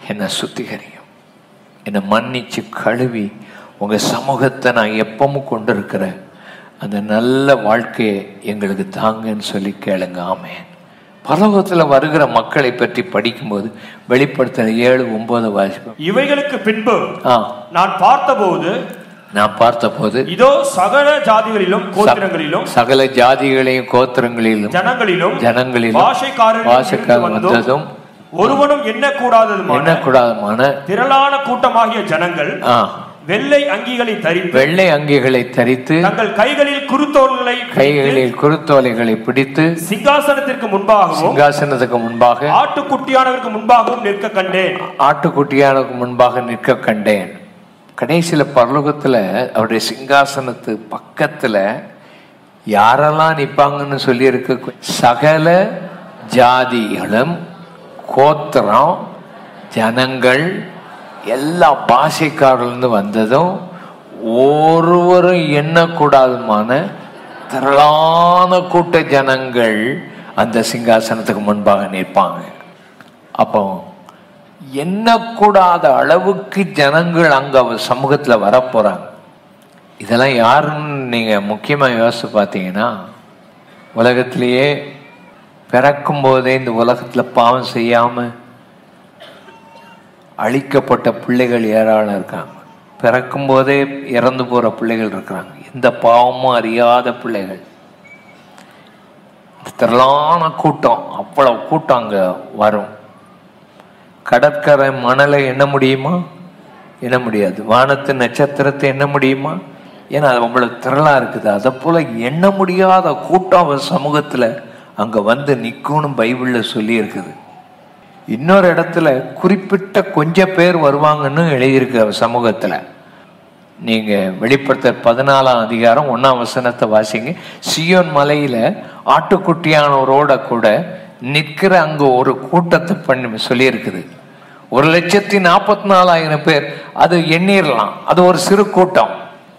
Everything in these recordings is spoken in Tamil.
என்னை சுத்திகரியும் என்னை மன்னிச்சு கழுவி உங்க சமூகத்தை நான் எப்பவும் கொண்டிருக்கிற அந்த நல்ல வாழ்க்கையை எங்களுக்கு தாங்கன்னு சொல்லி கேளுங்க ஆமென் பரலோகத்தில் வருகிற மக்களை பற்றி படிக்கும்போது வெளிப்படுத்தல ஏழு ஒன்பது வாசிப்போம் இவைகளுக்கு பின்பு ஆ நான் பார்த்தபோது நான் பார்த்தபோது இதோ சகல ஜாதிகளிலும் கோத்திரங்களிலும் சகல ஜாதிகளையும் கோத்திரங்களிலும் ஜனங்களிலும் ஜனங்களிலும் பாஷைக்காரரிலும் பாஷைக்காரர் இருந்து வந்தும் வந்ததும் ஒருவனும் எண்ணக்கூடாததுமான எண்ணக்கூடாதமான திரளான கூட்டமாகிய ஜனங்கள் ஆ வெள்ளை அங்கிகளை தரித்து வெள்ளை அங்கிகளை தரித்து தங்கள் கைகளில் குருத்தோல்களை கைகளில் குருத்தோலைகளை பிடித்து சிங்காசனத்திற்கு முன்பாகவும் சிங்காசனத்துக்கு முன்பாக ஆட்டுக்குட்டியானவருக்கு முன்பாகவும் நிற்க கண்டேன் ஆட்டுக்குட்டியானுக்கு முன்பாக நிற்க கண்டேன் கடைசியில பரலோகத்துல அவருடைய சிங்காசனத்து பக்கத்துல யாரெல்லாம் நிப்பாங்கன்னு சொல்லி இருக்க சகல ஜாதிகளும் கோத்திரம் ஜனங்கள் எல்லா பாஷைக்காரிலிருந்து வந்ததும் ஒருவரும் எண்ணக்கூடாதுமான திரளான கூட்ட ஜனங்கள் அந்த சிங்காசனத்துக்கு முன்பாக நிற்பாங்க அப்போ எண்ணக்கூடாத அளவுக்கு ஜனங்கள் அங்க அவர் சமூகத்துல வரப்போறாங்க இதெல்லாம் யாருன்னு நீங்க முக்கியமா யோசிச்சு பார்த்தீங்கன்னா உலகத்திலேயே பிறக்கும் போதே இந்த உலகத்துல பாவம் செய்யாம அழிக்கப்பட்ட பிள்ளைகள் ஏராளம் இருக்காங்க பிறக்கும் போதே இறந்து போற பிள்ளைகள் இருக்கிறாங்க எந்த பாவமும் அறியாத பிள்ளைகள் திரளான கூட்டம் அவ்வளவு கூட்டம் அங்க வரும் கடற்கரை மணலை எண்ண முடியுமா எண்ண முடியாது வானத்து நட்சத்திரத்தை எண்ண முடியுமா ஏன்னா அது அவ்வளவு திரளா இருக்குது அதை போல எண்ண முடியாத கூட்டம் அவன் சமூகத்துல அங்க வந்து நிக்கும்னு பைபிள்ல சொல்லி இருக்குது இன்னொரு இடத்துல குறிப்பிட்ட கொஞ்சம் பேர் வருவாங்கன்னு எழுதியிருக்கு அவர் சமூகத்துல நீங்க வெளிப்படுத்த பதினாலாம் அதிகாரம் ஒன்னாம் வசனத்தை வாசிங்க சியோன் மலையில ஆட்டுக்குட்டியானவரோட கூட நிற்கிற அங்க ஒரு கூட்டத்தை பண்ணி சொல்லியிருக்குது ஒரு லட்சத்தி நாற்பத்தி நாலாயிரம் பேர் அது எண்ணிரலாம் அது ஒரு சிறு கூட்டம்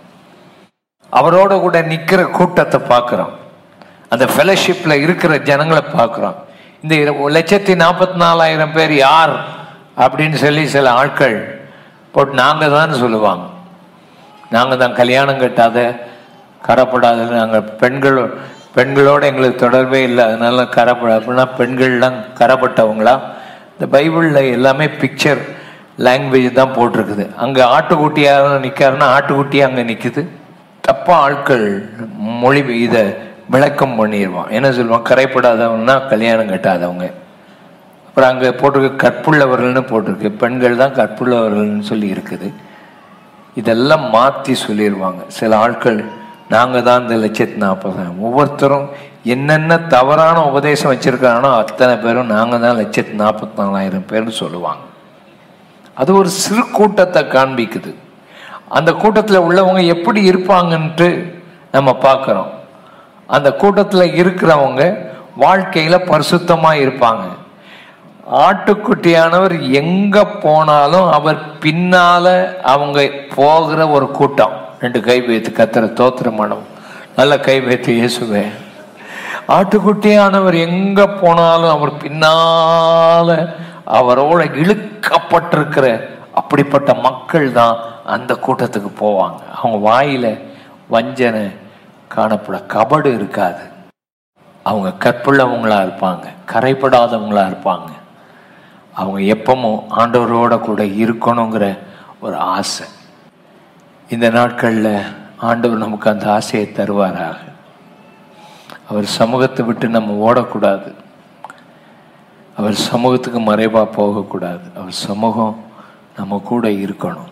அவரோட கூட நிக்கிற கூட்டத்தை பார்க்கிறோம் அந்த ஃபெலோஷிப்ல இருக்கிற ஜனங்களை பார்க்கிறோம் இந்த இர- ஒரு லட்சத்தி நாற்பத்தி நாலாயிரம் பேர் யார் அப்படின்னு சொல்லி சில ஆட்கள் போட்டு நாங்க தான் சொல்லுவாங்க நாங்க தான் கல்யாணம் கட்டாத கரப்படாத நாங்கள் பெண்கள் பெண்களோட எங்களுக்கு தொடர்பே இல்லை அதனால கரப்பட அப்படின்னா பெண்கள்லாம் கரப்பட்டவங்களா இந்த பைபிளில் எல்லாமே பிக்சர் லாங்குவேஜ் தான் போட்டிருக்குது அங்கே ஆட்டுக்குட்டியாக நிற்காருன்னா ஆட்டுக்குட்டி அங்கே நிற்குது தப்பா ஆட்கள் மொழி இதை விளக்கம் பண்ணிடுவான் என்ன சொல்லுவான் கரைப்படாதவன்னா கல்யாணம் கட்டாதவங்க அப்புறம் அங்கே போட்டிருக்கு கற்புள்ளவர்கள்னு போட்டிருக்கு பெண்கள் தான் கற்புள்ளவர்கள்னு சொல்லி இருக்குது இதெல்லாம் மாற்றி சொல்லிடுவாங்க சில ஆட்கள் நாங்கள் தான் இந்த லட்சத்து நாற்பதாயிரம் ஒவ்வொருத்தரும் என்னென்ன தவறான உபதேசம் வச்சிருக்கானோ அத்தனை பேரும் நாங்கள் தான் லட்சத்து நாற்பத்தி நாலாயிரம் பேர்னு சொல்லுவாங்க அது ஒரு சிறு கூட்டத்தை காண்பிக்குது அந்த கூட்டத்தில் உள்ளவங்க எப்படி இருப்பாங்கன்ட்டு நம்ம பார்க்குறோம் அந்த கூட்டத்தில் இருக்கிறவங்க வாழ்க்கையில் பரிசுத்தமாக இருப்பாங்க ஆட்டுக்குட்டியானவர் எங்க போனாலும் அவர் பின்னால அவங்க போகிற ஒரு கூட்டம் ரெண்டு கை வைத்து கத்துற தோத்திரமானம் நல்ல கை வைத்து இயேசுவே ஆட்டுக்குட்டியானவர் எங்க போனாலும் அவர் பின்னால அவரோட இழுக்கப்பட்டிருக்கிற அப்படிப்பட்ட மக்கள் தான் அந்த கூட்டத்துக்கு போவாங்க அவங்க வாயில வஞ்சனை காணப்பட கபடு இருக்காது அவங்க கற்புள்ளவங்களா இருப்பாங்க கரைப்படாதவங்களா இருப்பாங்க அவங்க எப்பவும் ஆண்டவரோட கூட இருக்கணுங்கிற ஒரு ஆசை இந்த நாட்களில் ஆண்டவர் நமக்கு அந்த ஆசையை தருவாராக அவர் சமூகத்தை விட்டு நம்ம ஓடக்கூடாது அவர் சமூகத்துக்கு மறைவா போகக்கூடாது அவர் சமூகம் நம்ம கூட இருக்கணும்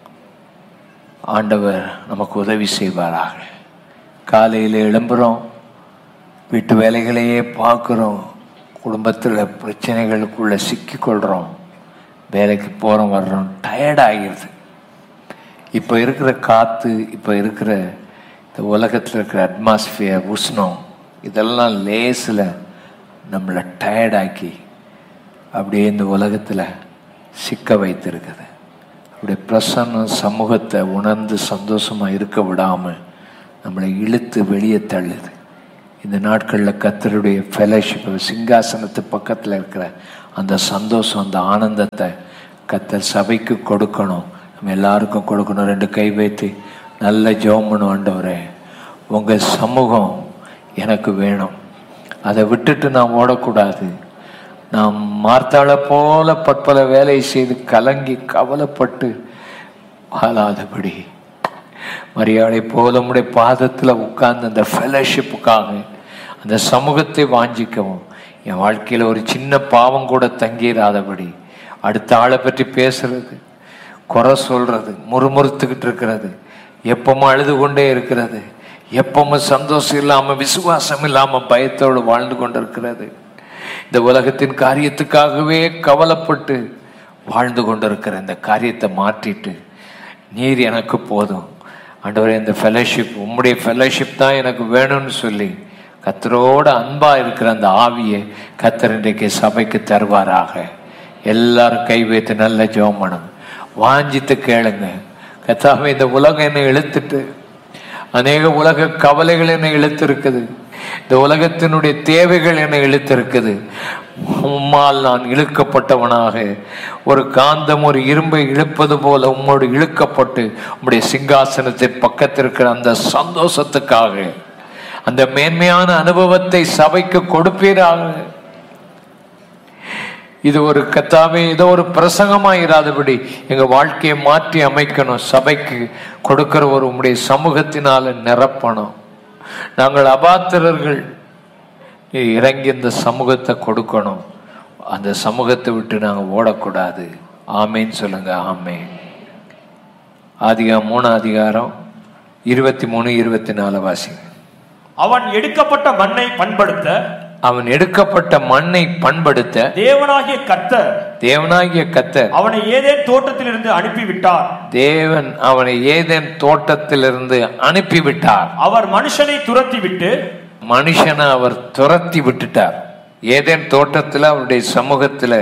ஆண்டவர் நமக்கு உதவி செய்வாராக காலையில் எழும்புறோம் வீட்டு வேலைகளையே பார்க்குறோம் குடும்பத்தில் பிரச்சனைகளுக்குள்ள சிக்கிக்கொள்கிறோம் வேலைக்கு போகிறோம் வர்றோம் டயர்ட் ஆகிடுது இப்போ இருக்கிற காற்று இப்போ இருக்கிற இந்த உலகத்தில் இருக்கிற அட்மாஸ்பியர் உஷ்ணம் இதெல்லாம் லேசில் நம்மளை டயர்டாக்கி அப்படியே இந்த உலகத்தில் சிக்க வைத்திருக்குது அப்படியே பிரசன்ன சமூகத்தை உணர்ந்து சந்தோஷமாக இருக்க விடாமல் நம்மளை இழுத்து வெளியே தள்ளுது இந்த நாட்களில் கத்தருடைய ஃபெலோஷிப் சிங்காசனத்து பக்கத்தில் இருக்கிற அந்த சந்தோஷம் அந்த ஆனந்தத்தை கத்தர் சபைக்கு கொடுக்கணும் நம்ம எல்லாருக்கும் கொடுக்கணும் ரெண்டு கை வைத்து நல்ல ஜெபம் பண்ணும் ஆண்டவரே உங்க சமூகம் எனக்கு வேணும் அதை விட்டுட்டு நான் ஓடக்கூடாது நாம் மார்த்தாளை போல பற்பல வேலை செய்து கலங்கி கவலைப்பட்டு வாழாதபடி மரியாதை போல உம்முடைய பாதத்தில் உட்கார்ந்து அந்த ஃபெலோஷிப்புக்காக அந்த சமூகத்தை வாஞ்சிக்கவும் என் வாழ்க்கையில் ஒரு சின்ன பாவம் கூட தங்கிடாதபடி அடுத்த ஆளை பற்றி பேசுறது குறை சொல்றது முறுமுறுத்துக்கிட்டு இருக்கிறது எப்பவும் அழுது கொண்டே இருக்கிறது எப்பவும் சந்தோஷம் இல்லாம விசுவாசம் இல்லாம பயத்தோடு வாழ்ந்து கொண்டிருக்கிறது இந்த உலகத்தின் காரியத்துக்காகவே கவலைப்பட்டு வாழ்ந்து கொண்டிருக்கிற இந்த காரியத்தை மாற்றிட்டு நீர் எனக்கு போதும் ஆண்டவரே இந்த ஃபெலோஷிப் உம்முடைய ஃபெலோஷிப் தான் எனக்கு வேணும்னு சொல்லி கத்தரோட அன்பா இருக்கிற அந்த ஆவியை கத்தர் இன்றைக்கு சபைக்கு தருவாராக எல்லாரும் கை வைத்து நல்ல ஜெபம் பண்ணுங்க வாஞ்சித்து கேளுங்க கத்தாவே இந்த உலகம் என்னை இழுத்துட்டு அநேக உலக கவலைகள் என்னை இழுத்திருக்குது இந்த உலகத்தினுடைய தேவைகள் என்னை இழுத்திருக்குது உம்மால் நான் இழுக்கப்பட்டவனாக ஒரு காந்தம் ஒரு இரும்பை இழுப்பது போல உம்மோடு இழுக்கப்பட்டு உம்முடைய சிங்காசனத்தின் பக்கத்தில் இருக்கிற அந்த சந்தோஷத்துக்காக அந்த மேன்மையான அனுபவத்தை சபைக்கு கொடுப்பீராக இது ஒரு கத்தாவே ஏதோ ஒரு பிரசங்கமா இராதபடி எங்க வாழ்க்கையை மாற்றி அமைக்கணும் சபைக்கு கொடுக்கிற ஒரு உம்முடைய சமூகத்தினால நிரப்பணும் நாங்கள் அபாத்திரர்கள் நீ இறங்கி இந்த சமூகத்தை கொடுக்கணும் அந்த சமூகத்தை விட்டு நாங்கள் ஓடக்கூடாது ஆமேன்னு சொல்லுங்க ஆமேன் ஆதிகா மூணு அதிகாரம் இருபத்தி மூணு இருபத்தி நாலு வாசிங்க அவன் எடுக்கப்பட்ட மண்ணை பண்படுத்த அவன் எடுக்கப்பட்ட மண்ணை பண்படுத்த தேவனாகிய கர்த்தர் தேவனாகிய கத்தர் அவனை ஏதேன் தோட்டத்திலிருந்து அனுப்பிவிட்டார் தேவன் அவனை ஏதேன் தோட்டத்திலிருந்து அனுப்பிவிட்டார் அவர் மனுஷனை துரத்திவிட்டு மனுஷனை அவர் துரத்தி விட்டுட்டார் ஏதேன் தோட்டத்தில் அவருடைய சமூகத்தில்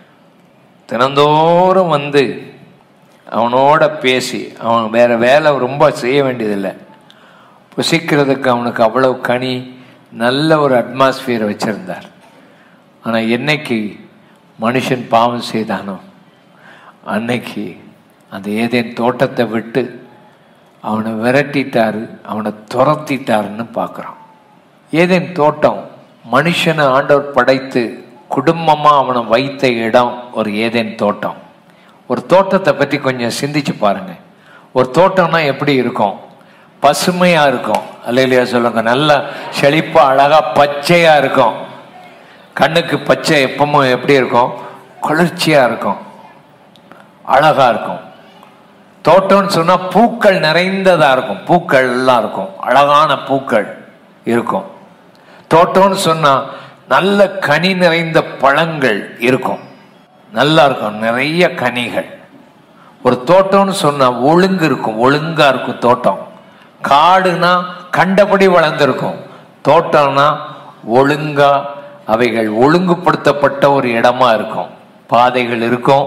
தினந்தோறும் வந்து அவனோட பேசி அவன் வேற வேலை ரொம்ப செய்ய வேண்டியதில்லை புசிக்கிறதுக்கு அவனுக்கு அவ்வளவு கனி நல்ல ஒரு அட்மாஸ்பியர் வச்சிருந்தார் ஆனால் என்னைக்கு மனுஷன் பாவம் செய்தானோ அன்னைக்கு அந்த ஏதேன் தோட்டத்தை விட்டு அவனை விரட்டிட்டாரு அவனை துரத்திட்டாருன்னு பார்க்குறான் ஏதேன் தோட்டம் மனுஷனை ஆண்டவர் படைத்து குடும்பமா அவனை வைத்த இடம் ஒரு ஏதேன் தோட்டம் ஒரு தோட்டத்தை பற்றி கொஞ்சம் சிந்திச்சு பாருங்க ஒரு தோட்டம்னா எப்படி இருக்கும் பசுமையா இருக்கும் அல்லையா சொல்லுங்க நல்லா செழிப்பா அழகா பச்சையா இருக்கும் கண்ணுக்கு பச்சை எப்பவும் எப்படி இருக்கும் குளிர்ச்சியா இருக்கும் அழகா இருக்கும் தோட்டம்னு சொன்னா பூக்கள் நிறைந்ததா இருக்கும் பூக்கள் எல்லாம் இருக்கும் அழகான பூக்கள் இருக்கும் தோட்டம்னு சொன்னா நல்ல கனி நிறைந்த பழங்கள் இருக்கும் நல்லா இருக்கும் நிறைய கனிகள் ஒரு தோட்டம்னு சொன்னா ஒழுங்கு இருக்கும் ஒழுங்கா இருக்கும் தோட்டம் காடுனா கண்டபடி வளர்ந்துருக்கும் தோட்டம்னா ஒழுங்கா அவைகள் ஒழுங்குபடுத்தப்பட்ட ஒரு இடமா இருக்கும் பாதைகள் இருக்கும்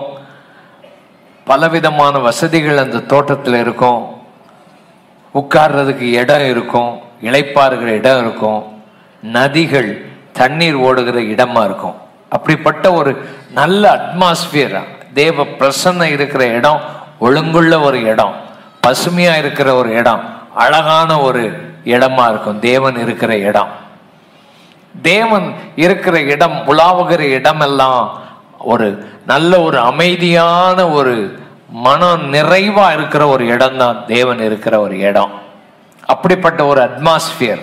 பலவிதமான வசதிகள் அந்த தோட்டத்தில் இருக்கும் உட்கார்றதுக்கு இடம் இருக்கும் இளைப்பாறுகிற இடம் இருக்கும் நதிகள் தண்ணீர் ஓடுகிற இடமா இருக்கும் அப்படிப்பட்ட ஒரு நல்ல அட்மாஸ்பியர் தேவ பிரசன்னம் இருக்கிற இடம் ஒழுங்குள்ள ஒரு இடம் பசுமையா இருக்கிற ஒரு இடம் அழகான ஒரு இடமா இருக்கும் தேவன் இருக்கிற இடம் தேவன் இருக்கிற இடம் உலாவுகிற இடமெல்லாம் ஒரு நல்ல ஒரு அமைதியான ஒரு மனம் நிறைவா இருக்கிற ஒரு இடம் தான் தேவன் இருக்கிற ஒரு இடம் அப்படிப்பட்ட ஒரு அட்மாஸ்பியர்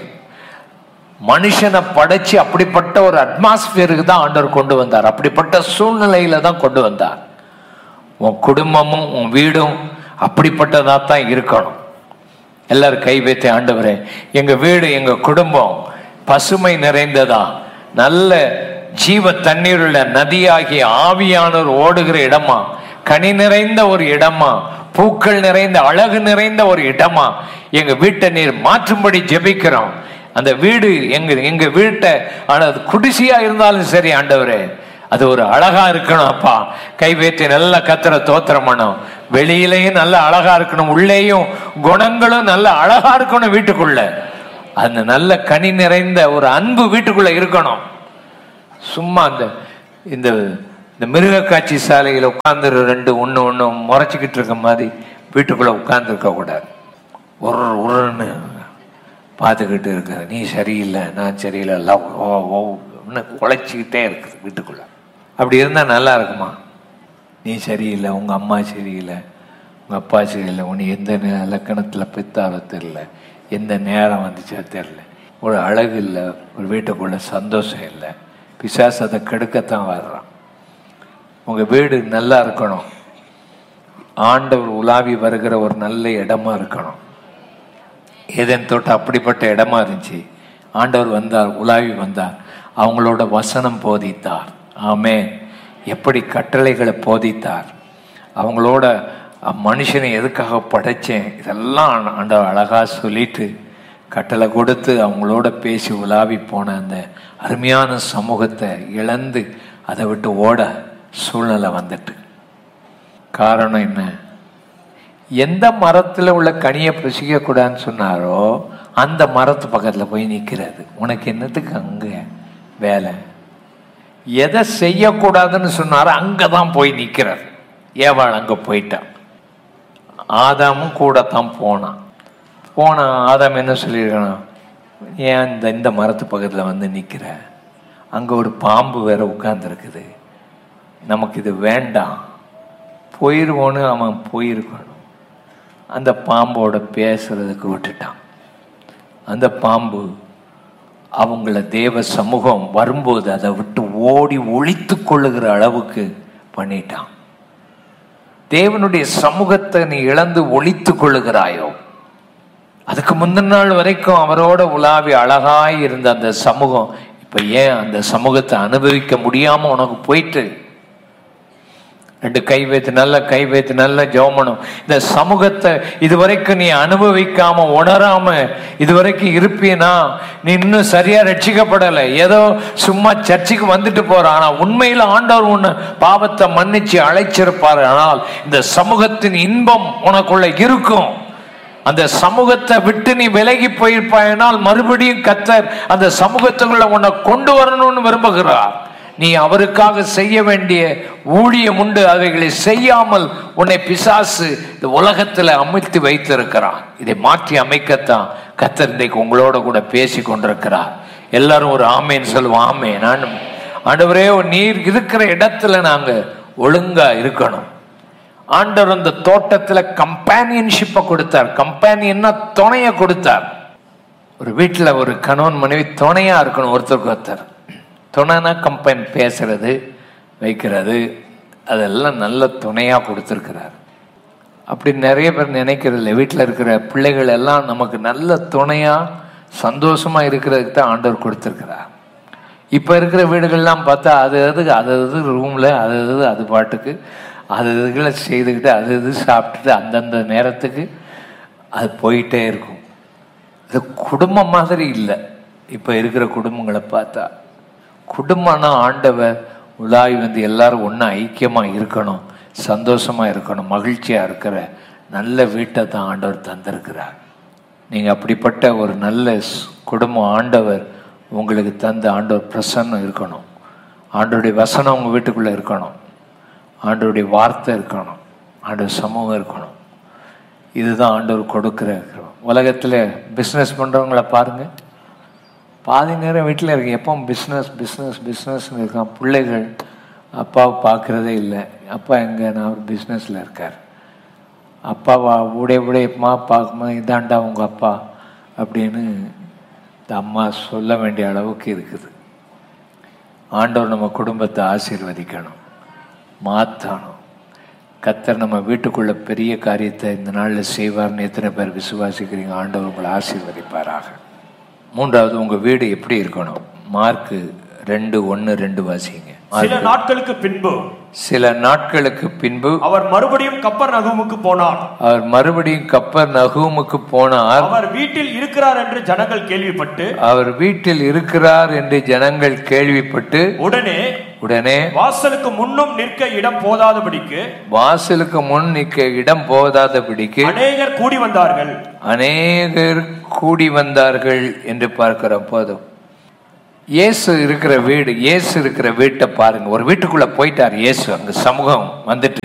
மனுஷனை படைச்சு அப்படிப்பட்ட ஒரு அட்மாஸ்பியருக்கு தான் ஆண்டவர் கொண்டு வந்தார் அப்படிப்பட்ட சூழ்நிலையில தான் கொண்டு வந்தார் உன் குடும்பமும் உன் வீடும் அப்படிப்பட்டதா தான் இருக்கணும் எல்லாரும் கை வைத்து ஆண்டவரே எங்க வீடு எங்க குடும்பம் பசுமை நிறைந்ததா நல்ல ஜீவ தண்ணீருள்ள நதியாகிய ஆவியானோர் ஓடுகிற இடமா கனி நிறைந்த ஒரு இடமா பூக்கள் நிறைந்த அழகு நிறைந்த ஒரு இடமா எங்க வீட்டை நீர் மாற்றும்படி ஜெபிக்கிறோம் அந்த வீடு எங்க எங்க வீட்டை ஆனா அது குடிசையா இருந்தாலும் சரி ஆண்டவரே அது ஒரு அழகா இருக்கணும் அப்பா கை வைத்து நல்ல கத்திர தோத்திரம் பண்ணும் வெளியிலையும் நல்ல அழகா இருக்கணும் உள்ளேயும் குணங்களும் நல்ல அழகா இருக்கணும் வீட்டுக்குள்ள அந்த நல்ல கனி நிறைந்த ஒரு அன்பு வீட்டுக்குள்ள இருக்கணும் சும்மா அந்த இந்த இந்த மிருக காட்சி சாலையில் உட்கார்ந்து ரெண்டு ஒன்று ஒன்று முறைச்சிக்கிட்டு இருக்க மாதிரி வீட்டுக்குள்ளே உட்கார்ந்து கூடாது ஒரு உருன்னு பார்த்துக்கிட்டு இருக்க நீ சரியில்லை நான் சரியில்லை எல்லாம் ஓ ஓன்னு உழைச்சிக்கிட்டே இருக்குது வீட்டுக்குள்ளே அப்படி இருந்தால் நல்லா இருக்குமா நீ சரியில்லை உங்கள் அம்மா சரியில்லை உங்கள் அப்பா சரியில்லை உன்னை எந்த நே- லக்கணத்தில் பித்தாரோ தெரில எந்த நேரம் வந்துச்சோ தெரில ஒரு அழகு இல்லை ஒரு வீட்டுக்குள்ள சந்தோஷம் இல்லை பிசாசு அதை கெடுக்கத்தான் வர்றான் உங்கள் வீடு நல்லா இருக்கணும் ஆண்டவர் உலாவி வருகிற ஒரு நல்ல இடமா இருக்கணும் ஏதேன் தோட்டம் அப்படிப்பட்ட இடமா இருந்துச்சு ஆண்டவர் வந்தார் உலாவி வந்தார் அவங்களோட வசனம் போதித்தார் ஆமே எப்படி கட்டளைகளை போதித்தார் அவங்களோட அ, மனுஷனை எதுக்காக படைச்சேன் இதெல்லாம் ஆண்ட- ஆண்டவர் அழகா சொல்லிட்டு கட்டளை கொடுத்து அவங்களோட பேசி உலாவி போன அந்த அருமையான சமூகத்தை இழந்து அதை விட்டு ஓட சூழ்நிலை வந்துட்டு காரணம் என்ன எந்த மரத்துல உள்ள கனியை புசிக்க கூடாதுன்னு சொன்னாரோ அந்த மரத்து பக்கத்துல போய் நிக்கிறது உனக்கு என்னத்துக்கு அங்க வேலை எதை செய்யக்கூடாதுன்னு சொன்னாரோ அங்கதான் போய் நிக்கிறார் ஏவாள் அங்க போயிட்டான் ஆதாமும் கூட தான் போனான் போன ஆதாம் என்ன சொல்லியிருக்கான் ஏன் இந்த இந்த மரத்து பக்கத்துல வந்து நிக்கிற அங்க ஒரு பாம்பு வேற உட்கார்ந்துருக்குது நமக்கு இது வேண்டாம் போயிருவோன்னு அவன் போயிருக்கணும் அந்த பாம்போட பேசுறதுக்கு விட்டுட்டான் அந்த பாம்பு அவங்கள தேவ சமூகம் வரும்போது அதை விட்டு ஓடி ஒழித்து கொள்ளுகிற அளவுக்கு பண்ணிட்டான் தேவனுடைய சமூகத்தை நீ இழந்து ஒழித்து கொள்ளுகிறாயோ அதுக்கு முந்தின நாள் வரைக்கும் அவரோட உலாவி அழகாய் இருந்த அந்த சமூகம் இப்ப ஏன் அந்த சமூகத்தை அனுபவிக்க முடியாம உனக்கு போயிட்டு ரெண்டு கை வைத்து நல்ல கை வைத்து நல்ல ஜெபமனும் இந்த சமூகத்தை இதுவரைக்கும் நீ அனுபவிக்காம உணராம இதுவரைக்கும் இருப்பீனா நீ இன்னும் சரியா ரட்சிக்கப்படலை ஏதோ சும்மா சர்ச்சுக்கு வந்துட்டு போற ஆனா உண்மையில ஆண்டவர் உன்னை பாவத்தை மன்னிச்சு அழைச்சிருப்பார் ஆனால் இந்த சமூகத்தின் இன்பம் உனக்குள்ள இருக்கும் அந்த சமூகத்தை விட்டு நீ விலகி போயிருப்பாயினால் மறுபடியும் கத்தர் அந்த சமூகத்துக்குள்ள உன்னை கொண்டு வரணும்னு விரும்புகிறார் நீ அவருக்காக செய்ய வேண்டிய ஊழியம் உண்டு அவைகளை செய்யாமல் உன்னை பிசாசு இந்த உலகத்துல அமிழ்த்தி வைத்திருக்கிறான் இதை மாற்றி அமைக்கத்தான் கத்தர் இன்றைக்கு உங்களோட கூட பேசி கொண்டிருக்கிறார் எல்லாரும் ஒரு ஆமேன்னு சொல்லுவோம் ஆமே நான் ஆண்டவரே நீர் இருக்கிற இடத்துல நாங்க ஒழுங்கா இருக்கணும் ஆண்டவர் அந்த தோட்டத்துல கம்பானியன்ஷிப்பை கொடுத்தார் கம்பானியன்னா துணைய கொடுத்தார் ஒரு வீட்டில் ஒரு கணவன் மனைவி துணையா இருக்கணும் ஒருத்தருக்கு ஒருத்தர் துணைனா கம்பெனி பேசுறது வைக்கிறது அதெல்லாம் நல்ல துணையா கொடுத்துருக்கிறார் அப்படி நிறைய பேர் நினைக்கிறது இல்லை வீட்டில் இருக்கிற பிள்ளைகள் எல்லாம் நமக்கு நல்ல துணையா சந்தோஷமா இருக்கிறதுக்கு தான் ஆண்டவர் கொடுத்துருக்கிறார் இப்போ இருக்கிற வீடுகள்லாம் பார்த்தா அது அது அது அது ரூமில் அது அது அது பாட்டுக்கு அது இதுகளை செய்துக்கிட்டு அது இது சாப்பிட்டுட்டு அந்தந்த நேரத்துக்கு அது போயிட்டே இருக்கும் இது குடும்பம் மாதிரி இல்லை இப்போ இருக்கிற குடும்பங்களை பார்த்தா குடும்பம்னா ஆண்டவர் உலாவி வந்து எல்லாரும் ஒன்றா ஐக்கியமாக இருக்கணும் சந்தோஷமா இருக்கணும் மகிழ்ச்சியாக இருக்கிற நல்ல வீட்டை தான் ஆண்டவர் தந்திருக்கிறார் நீங்கள் அப்படிப்பட்ட ஒரு நல்ல ஸ்- குடும்பம் ஆண்டவர் உங்களுக்கு தந்த ஆண்டவர் பிரசன்னம் இருக்கணும் ஆண்டவருடைய வசனம் உங்கள் வீட்டுக்குள்ளே இருக்கணும் ஆண்டவருடைய வார்த்தை இருக்கணும் ஆண்டவர் சமூகம் இருக்கணும் இதுதான் ஆண்டவர் கொடுக்குற உலகத்தில் பிஸ்னஸ் பண்ணுறவங்கள பாருங்க பாதி நேரம் வீட்டில் இருக்கு எப்போ பிஸ்னஸ் பிஸ்னஸ் பிஸ்னஸ்னு இருக்கான் பிள்ளைகள் அப்பாவை பார்க்குறதே இல்லை அப்பா எங்கே நான் ஒரு பிஸ்னஸில் இருக்கார் அப்பாவா ஊடே ஊடேமா பார்க்குமா இதாண்டா உங்கள் அப்பா அப்படின்னு இந்த அம்மா சொல்ல வேண்டிய அளவுக்கு இருக்குது ஆண்டவர் நம்ம குடும்பத்தை ஆசீர்வதிக்கணும் மாற்றணும் கத்தர் நம்ம வீட்டுக்குள்ள பெரிய காரியத்தை இந்த நாளில் செய்வார்னு எத்தனை பேர் விசுவாசிக்கிறீங்க ஆண்டவர் உங்களை ஆசீர்வதிப்பாராக மூன்றாவது உங்க வீடு எப்படி இருக்கணும் மார்க்கு ரெண்டு ஒன்று ரெண்டு வாசிங்க சில நாட்களுக்கு பின்பு சில நாட்களுக்கு பின்பு அவர் மறுபடியும் கப்பர் நகமுக்கு போனார் அவர் மறுபடியும் கப்பர் நகூமுக்கு போனார் அவர் வீட்டில் இருக்கிறார் என்று ஜனங்கள் கேள்விப்பட்டு அவர் வீட்டில் இருக்கிறார் என்று ஜனங்கள் கேள்விப்பட்டு உடனே உடனே வாசலுக்கு முன்னும் நிற்க இடம் போதாதபடிக்கு வாசலுக்கு முன் நிற்க இடம் போதாதபடிக்கு அநேகர் கூடி வந்தார்கள் அநேகர் கூடி வந்தார்கள் என்று பார்க்கிற போதும் இயேசு இருக்கிற வீடு இயேசு இருக்கிற வீட்டை பாருங்க ஒரு வீட்டுக்குள்ள போயிட்டார் இயேசு அங்க சமூகம் வந்துட்டு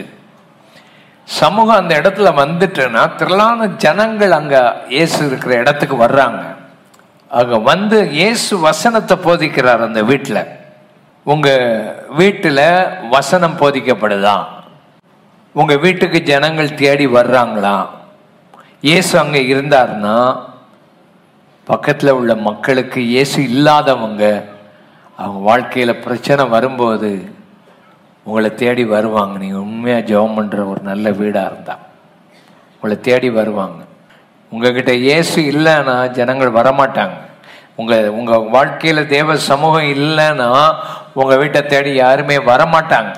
சமூகம் அந்த இடத்துல வந்துட்டுன்னா திரளான ஜனங்கள் அங்க இயேசு இருக்கிற இடத்துக்கு வர்றாங்க அங்க வந்து இயேசு வசனத்தை போதிக்கிறார் அந்த வீட்டில் உங்க வீட்டில் வசனம் போதிக்கப்படுதா உங்க வீட்டுக்கு ஜனங்கள் தேடி வர்றாங்களா இயேசு அங்க இருந்தார்னா பக்கத்துல உள்ள மக்களுக்கு இயேசு இல்லாதவங்க அவங்க வாழ்க்கையில பிரச்சனை வரும்போது உங்களை தேடி வருவாங்க நீங்க உண்மையா ஜெபம் பண்ற ஒரு நல்ல வீடா இருந்தா உங்களை தேடி வருவாங்க உங்ககிட்ட இயேசு இல்லைன்னா ஜனங்கள் வரமாட்டாங்க உங்க உங்க வாழ்க்கையில தேவ சமூகம் இல்லைன்னா உங்க வீட்டை தேடி யாருமே வரமாட்டாங்க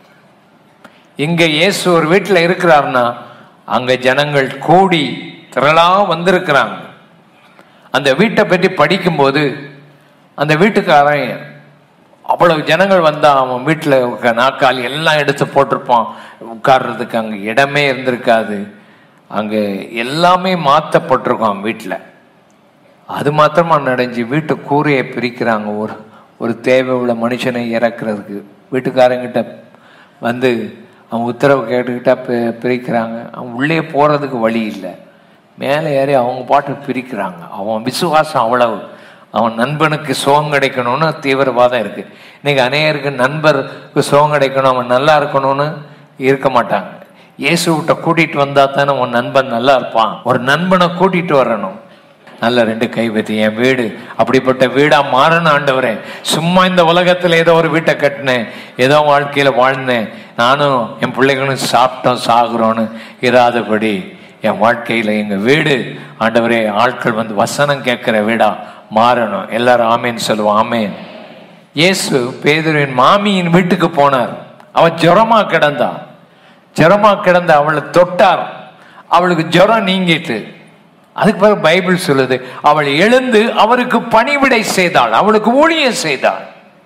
இங்க இயேசு ஒரு வீட்டில் இருக்கிறாருன்னா அங்க ஜனங்கள் கூடி திரளா வந்திருக்கிறாங்க அந்த வீட்டை பற்றி படிக்கும்போது அந்த வீட்டுக்காரன் அவ்வளவு ஜனங்கள் வந்தா அவன் வீட்டில் நாக்காளி எல்லாம் எடுத்து போட்டிருப்பான் உட்கார்றதுக்கு அங்கே இடமே இருந்திருக்காது அங்கே எல்லாமே மாற்றப்பட்டிருக்கும் அவன் வீட்டில் அது மாத்திரமா நடந்துச்சு வீட்டு கூரையை பிரிக்கிறாங்க ஒரு ஒரு தேவை உள்ள மனுஷனை இறக்குறதுக்கு வீட்டுக்காரங்கிட்ட வந்து அவன் உத்தரவு கேட்டுக்கிட்டா பி- பிரிக்கிறாங்க அவன் உள்ளே போகிறதுக்கு வழி இல்லை மேலே ஏறி அவங்க பாட்டு பிரிக்கிறாங்க அவன் விசுவாசம் அவ்வளவு அவன் நண்பனுக்கு சுகம் கிடைக்கணும்னு தீவிரவாதம் இருக்கு இன்னைக்கு அநேகருக்கு நண்பருக்கு சுகம் கிடைக்கணும் அவன் நல்லா இருக்கணும்னு இருக்க மாட்டாங்க இயேசுகிட்ட கூட்டிட்டு வந்தா தானே உன் நண்பன் நல்லா இருப்பான் ஒரு நண்பனை கூட்டிட்டு வரணும் நல்ல ரெண்டு கை வைத்து என் வீடு அப்படிப்பட்ட வீடா மாறணும் ஆண்டவரே சும்மா இந்த உலகத்துல ஏதோ ஒரு வீட்டை கட்டினேன் ஏதோ வாழ்க்கையில வாழ்ந்தேன் நானும் என் பிள்ளைகளும் சாப்பிட்டோம் சாகுறோன்னு இராதபடி என் வாழ்க்கையில எங்க வீடு ஆண்டவரே ஆட்கள் வந்து வசனம் கேட்கிற வீடா மாறணும் எல்லாரும் ஆமேன்னு சொல்லுவோம் ஆமேன் இயேசு பேதுருவின் மாமியின் வீட்டுக்கு போனார் அவன் ஜுரமா கிடந்தா ஜுரமா கிடந்த அவளை தொட்டார் அவளுக்கு ஜுரம் நீங்கிட்டு அதுக்கு பிறகு பைபிள் சொல்லுது அவள் எழுந்து அவருக்கு பணிவிடை செய்தாள் அவளுக்கு ஊழியம் செய்தாள்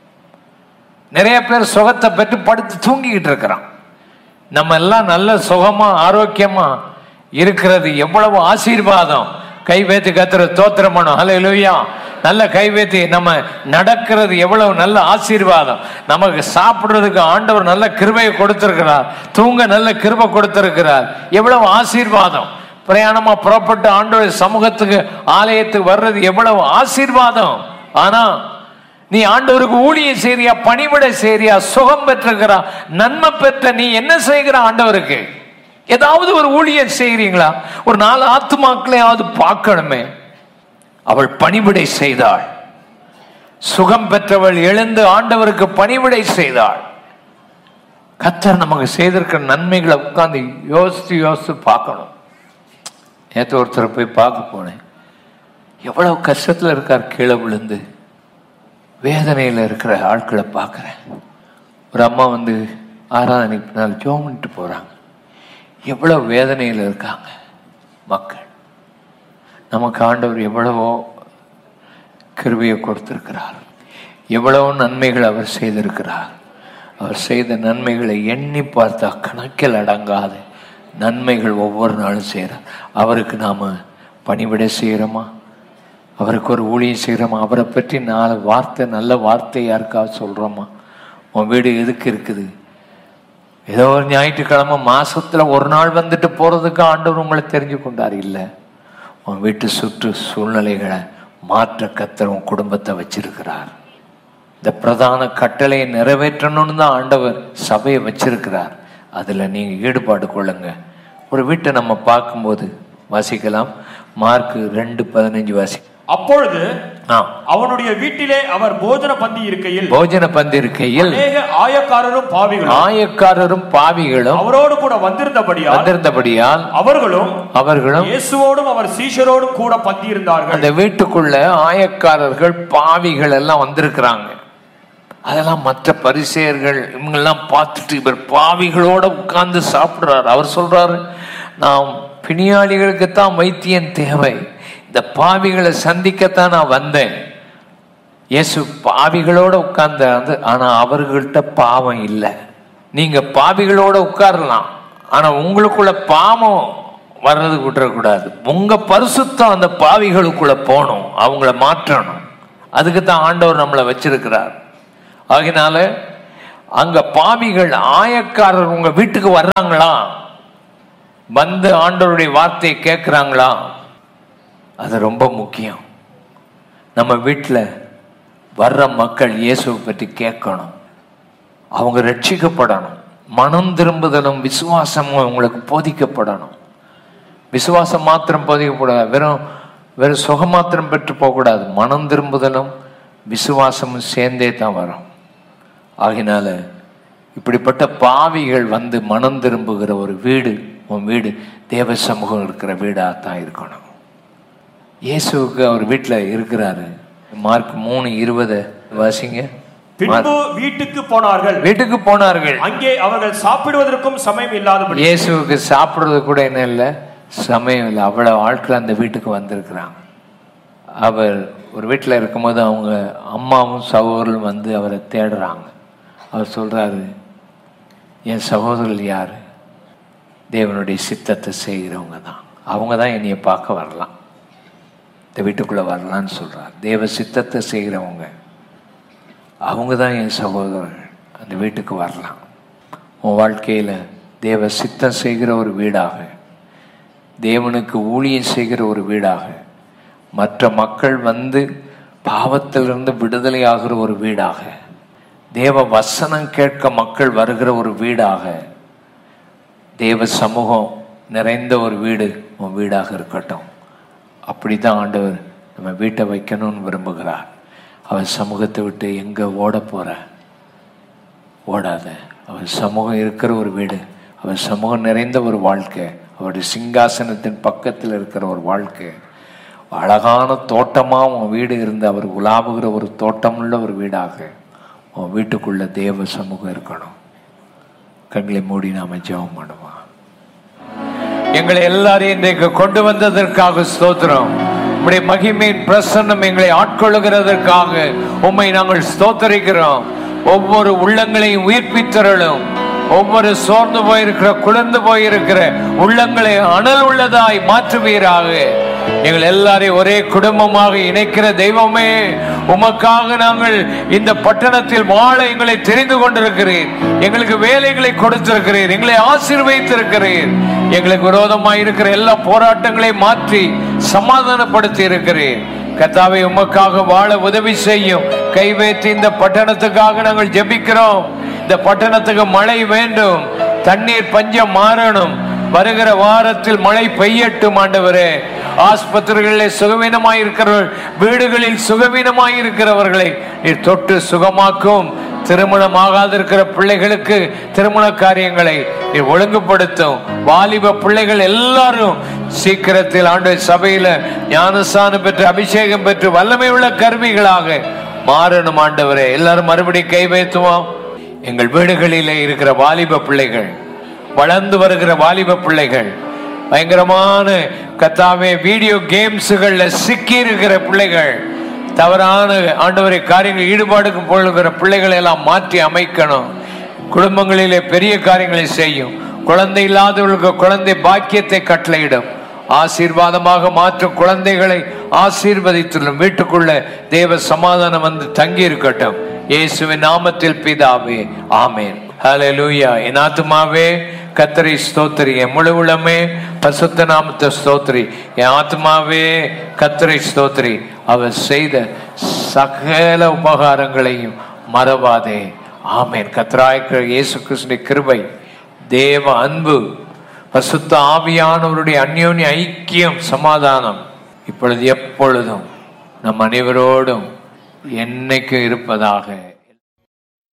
நிறைய பேர் சுகத்தை பெற்று படுத்து தூங்கிக்கிட்டு இருக்கிறான் நம்ம எல்லாம் நல்ல சுகமா ஆரோக்கியமா இருக்கிறது எவ்வளவு ஆசீர்வாதம் கை வைத்து கத்துற தோத்திரம் பண்ணும் ஹalleluya நல்ல கை வைத்து நம்ம நடக்கிறது எவ்வளவு நல்ல ஆசீர்வாதம் நமக்கு சாப்பிடுறதுக்கு ஆண்டவர் நல்ல கிருபையை கொடுத்திருக்கிறார் தூங்க நல்ல கிருபை கொடுத்திருக்கிறார் எவ்வளவு ஆசீர்வாதம் பிரயாணமா புறப்பட்டு ஆண்டவர் சமூகத்துக்கு ஆலயத்துக்கு வர்றது எவ்வளவு ஆசீர்வாதம் ஆனா நீ ஆண்டவருக்கு ஊழியம் செய்றியா பணிவிடை செய்றியா சுகம் பெற்றிருக்கிறா நன்மை பெற்ற நீ என்ன செய்கிற ஆண்டவருக்கு ஏதாவது ஒரு ஊழியம் செய்றீங்களா ஒரு நாலு ஆத்துமாக்களையாவது பார்க்கணுமே அவள் பணிவிடை செய்தாள் சுகம் பெற்றவள் எழுந்து ஆண்டவருக்கு பணிவிடை செய்தாள் கத்தர் நமக்கு செய்திருக்கிற நன்மைகளை உட்கார்ந்து யோசித்து யோசித்து பார்க்கணும் நேற்று ஒருத்தர் போய் பார்க்க போனேன் எவ்வளவு கஷ்டத்துல இருக்கார் கீழே விழுந்து வேதனையில் இருக்கிற ஆட்களை பார்க்குறேன் ஒரு அம்மா வந்து ஆராதனைக்கு நாள் ஜோம் பண்ணிட்டு போகிறாங்க எவ்வளோ வேதனையில் இருக்காங்க மக்கள் நமக்கு ஆண்டவர் எவ்வளவோ கிருபையை கொடுத்திருக்கிறார் எவ்வளவோ நன்மைகள் அவர் செய்திருக்கிறார் அவர் செய்த நன்மைகளை எண்ணி பார்த்தா கணக்கில் அடங்காத நன்மைகள் ஒவ்வொரு நாளும் செய்கிறார் அவருக்கு நாம் பணிவிடை செய்கிறோமா அவருக்கு ஒரு ஊழியம் செய்கிறோமா அவரை பற்றி நாலு வார்த்தை நல்ல வார்த்தை யாருக்காவது சொல்கிறோமா உன் வீடு எதுக்கு இருக்குது ஏதோ ஒரு ஞாயிற்றுக்கிழமை மாசத்துல ஒரு நாள் வந்துட்டு போறதுக்கு ஆண்டவர் உங்களை தெரிஞ்சு கொண்டார் இல்லை உன் வீட்டு சுற்று சூழ்நிலைகளை மாற்ற கத்தர் உன் குடும்பத்தை வச்சிருக்கிறார் இந்த பிரதான கட்டளையை நிறைவேற்றணும்னு தான் ஆண்டவர் சபையை வச்சிருக்கிறார் அதுல நீங்க ஈடுபாடு கொள்ளுங்க ஒரு வீட்டை நம்ம பார்க்கும்போது வாசிக்கலாம் மார்க் ரெண்டு பதினஞ்சு வாசி அப்பொழுது ஆ அவனுடைய வீட்டிலே அவர் போஜன பந்தி இருக்கையில் போஜன பந்திருக்கையில் அநேக ஆயக்காரரும் பாவிகளும் ஆயக்காரரும் பாவிகளும் அவரோடு கூட வந்திருந்தபடியால் வந்திருந்தபடியால் அவர்களும் அவர்களும் இயேசுவோடும் அவர் சீஷரோடும் கூட பந்தி இருந்தார்கள் அந்த வீட்டுக்குள்ள ஆயக்காரர்கள் பாவிகள் எல்லாம் வந்திருக்கிறாங்க அதெல்லாம் மற்ற பரிசேயர்கள் இவங்கெல்லாம் பார்த்துட்டு இவர் பாவிகளோட உட்கார்ந்து சாப்பிடுறாரு அவர் சொல்றாரு நான் பிணியாளிகளுக்கு தான் வைத்தியன் தேவை இந்த பாவிகளை சந்திக்கத்தான் நான் வந்தேன் இயேசு பாவிகளோட உட்கார்ந்தாரு ஆனா அவர்கள்ட்ட பாவம் இல்லை நீங்க பாவிகளோட உட்காரலாம் ஆனா உங்களுக்குள்ள பாவம் வர்றது விட்டுறக்கூடாது உங்க பரிசுத்தம் அந்த பாவிகளுக்குள்ள போகணும் அவங்கள மாற்றணும் அதுக்கு தான் ஆண்டவர் நம்மளை வச்சிருக்கிறார் ஆகினால அங்க பாவிகள் ஆயக்காரர் உங்க வீட்டுக்கு வர்றாங்களா வந்து ஆண்டவருடைய வார்த்தையை கேட்குறாங்களா அது ரொம்ப முக்கியம் நம்ம வீட்டில் வர்ற மக்கள் இயேசுவை பற்றி கேட்கணும் அவங்க ரட்சிக்கப்படணும் மனம் திரும்புதலும் விசுவாசமும் அவங்களுக்கு போதிக்கப்படணும் விசுவாசம் மாத்திரம் போதிக்கப்படாது வெறும் வெறும் சுகம் மாத்திரம் பெற்று போகக்கூடாது மனம் திரும்புதலும் விசுவாசமும் சேர்ந்தே தான் வரும் ஆகினால இப்படிப்பட்ட பாவிகள் வந்து மனம் திரும்புகிற ஒரு வீடு உன் வீடு தேவ சமூகம் இருக்கிற வீடாக தான் இருக்கணும் இயேசுவுக்கு அவர் வீட்டில் இருக்கிறாரு மார்க் மூணு இருபது வாசிங்க பின்பு வீட்டுக்கு போனார்கள் வீட்டுக்கு போனார்கள் அங்கே அவர்கள் சாப்பிடுவதற்கும் சமயம் இல்லாதபடி இயேசுவுக்கு சாப்பிடுறது கூட என்ன இல்லை சமயம் இல்லை அவ்வளோ ஆட்கள் அந்த வீட்டுக்கு வந்திருக்கிறாங்க அவர் ஒரு வீட்டில் இருக்கும்போது அவங்க அம்மாவும் சகோதரரும் வந்து அவரை தேடுறாங்க அவர் சொல்றாரு என் சகோதரர் யார் தேவனுடைய சித்தத்தை செய்கிறவங்க தான் அவங்க தான் என்னைய பார்க்க வரலாம் இந்த வீட்டுக்குள்ளே வரலான்னு சொல்றார் தேவ சித்தத்தை செய்கிறவங்க அவங்க தான் என் சகோதரர்கள் அந்த வீட்டுக்கு வரலாம் உன் வாழ்க்கையில் தேவ சித்தம் செய்கிற ஒரு வீடாக தேவனுக்கு ஊழியம் செய்கிற ஒரு வீடாக மற்ற மக்கள் வந்து பாவத்திலிருந்து விடுதலை ஆகிற ஒரு வீடாக தேவ வசனம் கேட்க மக்கள் வருகிற ஒரு வீடாக தேவ சமூகம் நிறைந்த ஒரு வீடு உன் வீடாக இருக்கட்டும் அப்படி தான் ஆண்டவர் நம்ம வீட்டை வைக்கணும்னு விரும்புகிறார் அவர் சமூகத்தை விட்டு எங்கே ஓட போற ஓடாத அவர் சமூகம் இருக்கிற ஒரு வீடு அவர் சமூகம் நிறைந்த ஒரு வாழ்க்கை அவருடைய சிங்காசனத்தின் பக்கத்தில் இருக்கிற ஒரு வாழ்க்கை அழகான தோட்டமாக உன் வீடு இருந்து அவர் உலாவுகிற ஒரு தோட்டமுள்ள ஒரு வீடாக உன் வீட்டுக்குள்ள தேவ சமூகம் இருக்கணும் கண்களை மூடி நாம ஜெபம் பண்ணுவோம் எங்களை எல்லாரையும் இன்றைக்கு கொண்டு வந்ததற்காக ஸ்தோத்திரம் உம்முடைய மகிமையின் பிரசன்னம் எங்களை ஆட்கொள்ளுகிறதற்காக உம்மை நாங்கள் ஸ்தோத்தரிக்கிறோம் ஒவ்வொரு உள்ளங்களையும் உயிர்ப்பித்தரலும் ஒவ்வொரு சோர்ந்து போயிருக்கிற குளிர்ந்து போயிருக்கிற உள்ளங்களை அனல் உள்ளதாய் மாற்றுவீராக எங்கள் எல்லாரையும் ஒரே குடும்பமாக இணைக்கிற தெய்வமே உமக்காக நாங்கள் இந்த பட்டணத்தில் வாழ எங்களை தெரிந்து கொண்டிருக்கிறீர் எங்களுக்கு வேலைகளை கொடுத்திருக்கிறீர் எங்களை ஆசீர்வதித்திருக்கிறீர் எங்களுக்கு விரோதமாக இருக்கிற எல்லா போராட்டங்களையும் மாற்றி சமாதானப்படுத்தி இருக்கிறீர் கத்தாவை உமக்காக வாழ உதவி செய்யும் கை வைத்து இந்த பட்டணத்துக்காக நாங்கள் ஜெபிக்கிறோம் இந்த பட்டணத்துக்கு மழை வேண்டும் தண்ணீர் பஞ்சம் மாறணும் வருகிற வாரத்தில் மழை பெய்யட்டும் ஆண்டவரே ஆஸ்பத்திரிகளில் சுகவீனமாய் இருக்கிறவர்கள் வீடுகளில் சுகவீனமாய் இருக்கிறவர்களை நீர் தொட்டு சுகமாக்கும் திருமணமாகாத இருக்கிற பிள்ளைகளுக்கு திருமண காரியங்களை நீ ஒழுங்குபடுத்தும் வாலிப பிள்ளைகள் எல்லாரும் சீக்கிரத்தில் ஆண்டு சபையில ஞானஸ்தானம் பெற்று அபிஷேகம் பெற்று வல்லமை உள்ள கருவிகளாக மாறணும் ஆண்டவரே எல்லாரும் மறுபடியும் கை வைத்துவோம் எங்கள் வீடுகளிலே இருக்கிற வாலிப பிள்ளைகள் வளர்ந்து வருகிற வாலிப பிள்ளைகள் பயங்கரமான கத்தாவே வீடியோ கேம்ஸுகள்ல சிக்கி இருக்கிற பிள்ளைகள் தவறான ஆண்டவரை காரியங்கள் ஈடுபாடுக்கு போடுகிற பிள்ளைகளை எல்லாம் மாற்றி அமைக்கணும் குடும்பங்களிலே பெரிய காரியங்களை செய்யும் குழந்தை இல்லாதவர்களுக்கு குழந்தை பாக்கியத்தை கட்டளையிடும் ஆசீர்வாதமாக மாற்றும் குழந்தைகளை ஆசீர்வதித்துள்ளும் வீட்டுக்குள்ள தேவ சமாதானம் வந்து தங்கி இருக்கட்டும் இயேசுவின் நாமத்தில் பிதாவே ஆமேன் ஹalleluya என் ஆத்துமாவே கத்தரை ஸ்தோத்திரி என் முழு உளமே பசுத்த நாமத்தை ஸ்தோத்திரி என் ஆத்மாவே கத்தரை ஸ்தோத்திரி அவர் செய்த சகல உபகாரங்களையும் மறவாதே ஆமேன் கத்தராய்க்கிற இயேசு கிருஷ்ண கிருபை தேவ அன்பு பசுத்த ஆவியானவருடைய அந்யோன்ய ஐக்கியம் சமாதானம் இப்பொழுது எப்பொழுதும் நம் அனைவரோடும் என்னைக்கும் இருப்பதாக